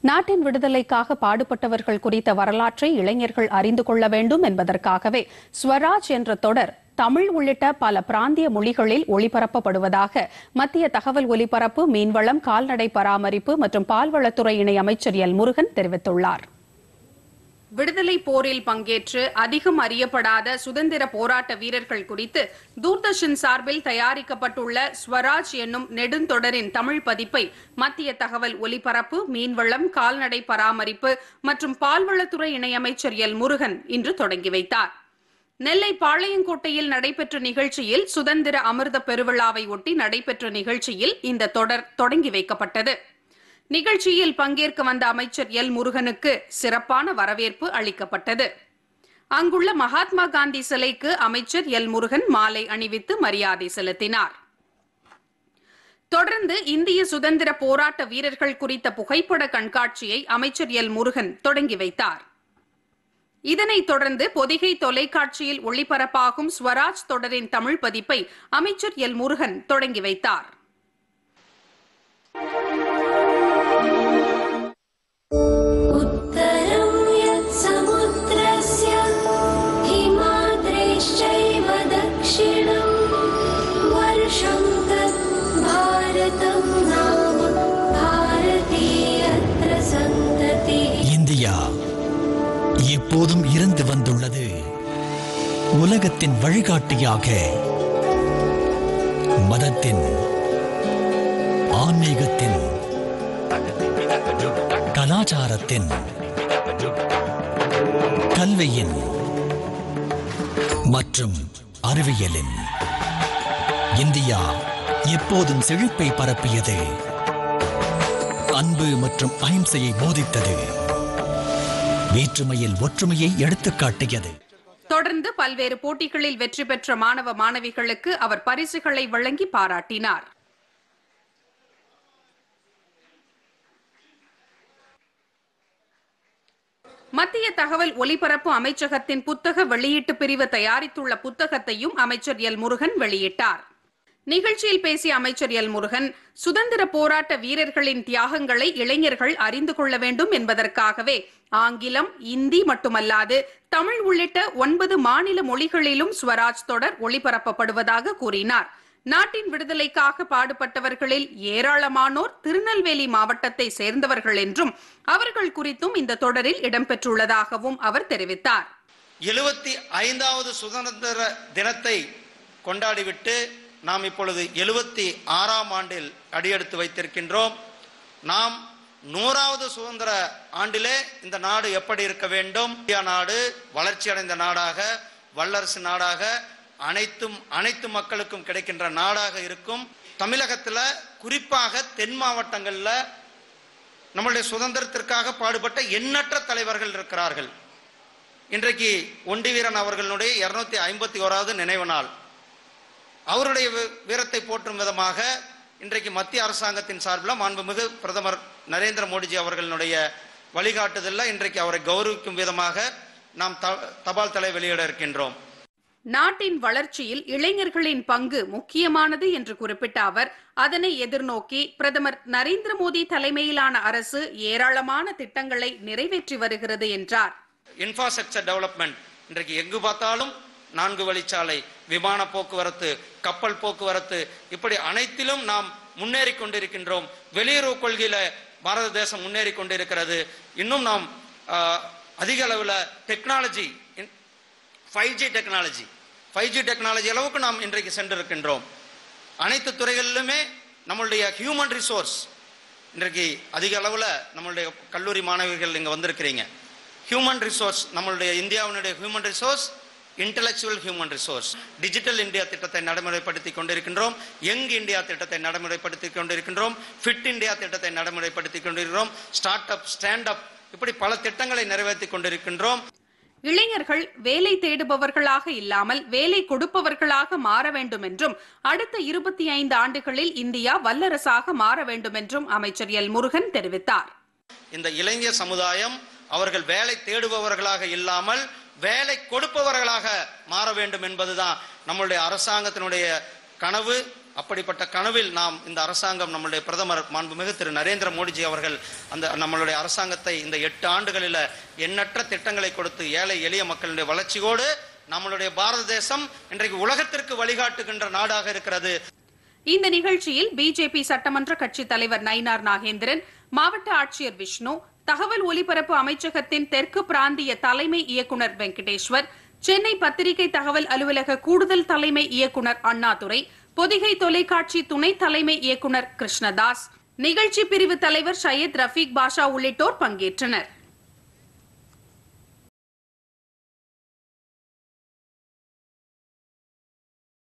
நாட்டின் விடுதலைக்காக பாடுபட்டவர்கள் குறித்த வரலாற்றை இளைஞர்கள் அறிந்து கொள்ள வேண்டும் என்பதற்காகவே ஸ்வராஜ் என்ற தொடர் தமிழ் உள்ளிட்ட பல பிராந்திய மொழிகளில் ஒளிபரப்பப்படுவதாக மத்திய தகவல் ஒலிபரப்பு மீன்வளம் கால்நடை பராமரிப்பு மற்றும் பால்வளத்துறை இணை அமைச்சர் எல் முருகன் தெரிவித்துள்ளார் விடுதலை போரில் பங்கேற்று அதிகம் அறியப்படாத சுதந்திர போராட்ட வீரர்கள் குறித்து தூர்தர்ஷன் சார்பில் தயாரிக்கப்பட்டுள்ள ஸ்வராஜ் என்னும் நெடுந்தொடரின் தமிழ் பதிப்பை மத்திய தகவல் ஒலிபரப்பு மீன்வளம் கால்நடை பராமரிப்பு மற்றும் பால்வளத்துறை இணையமைச்சர் எல் முருகன் இன்று தொடங்கி வைத்தார் நெல்லை பாளையங்கோட்டையில் நடைபெற்ற நிகழ்ச்சியில் சுதந்திர அமிர்த பெருவிழாவை ஒட்டி நடைபெற்ற நிகழ்ச்சியில் இந்த தொடர் தொடங்கி வைக்கப்பட்டது நிகழ்ச்சியில் பங்கேற்க வந்த அமைச்சர் எல் முருகனுக்கு சிறப்பான வரவேற்பு அளிக்கப்பட்டது அங்குள்ள மகாத்மா காந்தி சிலைக்கு அமைச்சர் எல் முருகன் மாலை அணிவித்து மரியாதை செலுத்தினார் தொடர்ந்து இந்திய சுதந்திர போராட்ட வீரர்கள் குறித்த புகைப்பட கண்காட்சியை அமைச்சர் எல் முருகன் தொடங்கி வைத்தார் இதனைத் தொடர்ந்து பொதிகை தொலைக்காட்சியில் ஒளிபரப்பாகும் ஸ்வராஜ் தொடரின் தமிழ் பதிப்பை அமைச்சர் எல் முருகன் தொடங்கி வைத்தார் उत्तरं यत्समुद्रस्य हिमाद्रेश्चैव दक्षिणं वर्षं तत् भारतं नाम भारतीयत्र सन्ततिः இந்தியா எப்போதும் இருந்து வந்துள்ளது உலகத்தின் வழிகாட்டியாக மதத்தின் ஆன்மீகத்தின் கலாச்சாரத்தின் கல்வியின் மற்றும் அறிவியலின் இந்தியா எப்போதும் செழிப்பை பரப்பியது அன்பு மற்றும் அಹಿಂಸையை போதித்தது வேற்றுமையில் ஒற்றுமையை எடுத்துக் காட்டியது தொடர்ந்து பல்வேறு போட்டிகளில் வெற்றி பெற்ற மாணவ மாணவிகளுக்கு அவர் பரிசுகளை வழங்கி பாராட்டினார் மத்திய தகவல் ஒலிபரப்பு அமைச்சகத்தின் புத்தக வெளியீட்டு பிரிவு தயாரித்துள்ள புத்தகத்தையும் அமைச்சர் எல் முருகன் வெளியிட்டார் நிகழ்ச்சியில் பேசிய அமைச்சர் எல் முருகன் சுதந்திர போராட்ட வீரர்களின் தியாகங்களை இளைஞர்கள் அறிந்து கொள்ள வேண்டும் என்பதற்காகவே ஆங்கிலம் இந்தி மட்டுமல்லாது தமிழ் உள்ளிட்ட ஒன்பது மாநில மொழிகளிலும் ஸ்வராஜ் தொடர் ஒளிபரப்பப்படுவதாக கூறினார் நாட்டின் விடுதலைக்காக பாடுபட்டவர்களில் ஏராளமானோர் திருநெல்வேலி மாவட்டத்தை சேர்ந்தவர்கள் என்றும் அவர்கள் குறித்தும் இந்த தொடரில் இடம்பெற்றுள்ளதாகவும் அவர் தெரிவித்தார் எழுபத்தி ஐந்தாவது சுதந்திர தினத்தை கொண்டாடிவிட்டு நாம் இப்பொழுது எழுபத்தி ஆறாம் ஆண்டில் அடியெடுத்து வைத்திருக்கின்றோம் நாம் நூறாவது சுதந்திர ஆண்டிலே இந்த நாடு எப்படி இருக்க வேண்டும் இந்தியா நாடு வளர்ச்சி அடைந்த நாடாக வல்லரசு நாடாக அனைத்தும் அனைத்து மக்களுக்கும் கிடைக்கின்ற நாடாக இருக்கும் தமிழகத்துல குறிப்பாக தென் மாவட்டங்கள்ல நம்மளுடைய சுதந்திரத்திற்காக பாடுபட்ட எண்ணற்ற தலைவர்கள் இருக்கிறார்கள் இன்றைக்கு ஒண்டி வீரன் அவர்களுடைய இருநூத்தி ஐம்பத்தி ஓராவது நினைவு நாள் அவருடைய வீ- வீரத்தை போற்றும் விதமாக இன்றைக்கு மத்திய அரசாங்கத்தின் சார்பில் மாண்புமிகு பிரதமர் நரேந்திர மோடிஜி அவர்களுடைய வழிகாட்டுதலில் இன்றைக்கு அவரை கௌரவிக்கும் விதமாக நாம் த- தபால் தலை வெளியிட இருக்கின்றோம் நாட்டின் வளர்ச்சியில் இளைஞர்களின் பங்கு முக்கியமானது என்று குறிப்பிட்ட அவர் அதனை எதிர்நோக்கி பிரதமர் நரேந்திர மோடி தலைமையிலான அரசு ஏராளமான திட்டங்களை நிறைவேற்றி வருகிறது என்றார் இன்ஃப்ராஸ்ட்ரக்சர் டெவலப்மெண்ட் இன்றைக்கு எங்கு பார்த்தாலும் நான்கு வழிச்சாலை விமான போக்குவரத்து கப்பல் போக்குவரத்து இப்படி அனைத்திலும் நாம் முன்னேறி கொண்டிருக்கின்றோம் வெளியுறவு கொள்கையில பாரத தேசம் முன்னேறி கொண்டிருக்கிறது இன்னும் நாம் ஆஹ், அதிக அளவில் technology five G technology five G technology அளவுக்கு நாம் இன்றைக்கு சென்றிருக்கின்றோம் அனைத்து துறைகளிலுமே நம்மளுடைய ஹியூமன் ரிசோர்ஸ் இன்றைக்கு அதிக அளவில் நம்மளுடைய கல்லூரி மாணவிகள் இங்கே வந்திருக்கிறீங்க ஹியூமன் ரிசோர்ஸ் நம்மளுடைய இந்தியாவினுடைய human resource intellectual human resource digital India திட்டத்தை நடைமுறைப்படுத்தி கொண்டிருக்கின்றோம் யங் இந்தியா திட்டத்தை நடைமுறைப்படுத்தி கொண்டிருக்கின்றோம் ஃபிட் இந்தியா திட்டத்தை நடைமுறைப்படுத்தி கொண்டிருக்கிறோம் ஸ்டார்ட் அப் ஸ்டாண்ட் அப் இப்படி பல திட்டங்களை நிறைவேற்றி கொண்டிருக்கின்றோம் இளைஞர்கள் வேலை தேடுபவர்களாக இல்லாமல் வேலை கொடுப்பவர்களாக மாற வேண்டும் என்றும் அடுத்த இருபத்தி ஐந்து ஆண்டுகளில் இந்தியா வல்லரசாக மாற வேண்டும் என்றும் அமைச்சர் எல் முருகன் தெரிவித்தார் இந்த இளைஞர் சமுதாயம் அவர்கள் வேலை தேடுபவர்களாக இல்லாமல் வேலை கொடுப்பவர்களாக மாற வேண்டும் என்பதுதான் நம்மளுடைய அரசாங்கத்தினுடைய கனவு அப்படிப்பட்ட கனவில் நாம் இந்த அரசாங்கம் நம்மளுடைய பிரதமர் மாண்புமிகு திரு நரேந்திர மோடிஜி அவர்கள் அந்த நம்மளுடைய அரசாங்கத்தை இந்த எட்டு ஆண்டுகளில் எண்ணற்ற திட்டங்களை கொடுத்து ஏழை எளிய மக்களுடைய வளர்ச்சியோடு நம்மளுடைய பாரத தேசம் இன்றைக்கு உலகத்திற்கு வழிகாட்டுகின்ற நாடாக இருக்கிறது இந்த நிகழ்ச்சியில் பிஜேபி சட்டமன்ற கட்சித் தலைவர் நயினார் நாகேந்திரன் மாவட்ட ஆட்சியர் விஷ்ணு தகவல் ஒலிபரப்பு அமைச்சகத்தின் தெற்கு பிராந்திய தலைமை இயக்குனர் வெங்கடேஸ்வர் சென்னை பத்திரிகை தகவல் அலுவலக கூடுதல் தலைமை இயக்குனர் அண்ணாதுரை பொதிகை தொலைக்காட்சி துணை தலைமை இயக்குனர் கிருஷ்ணதாஸ் நிகழ்ச்சி பிரிவு தலைவர் சையத் ரஃபீக் பாஷா உள்ளிட்டோர் பங்கேற்றனர்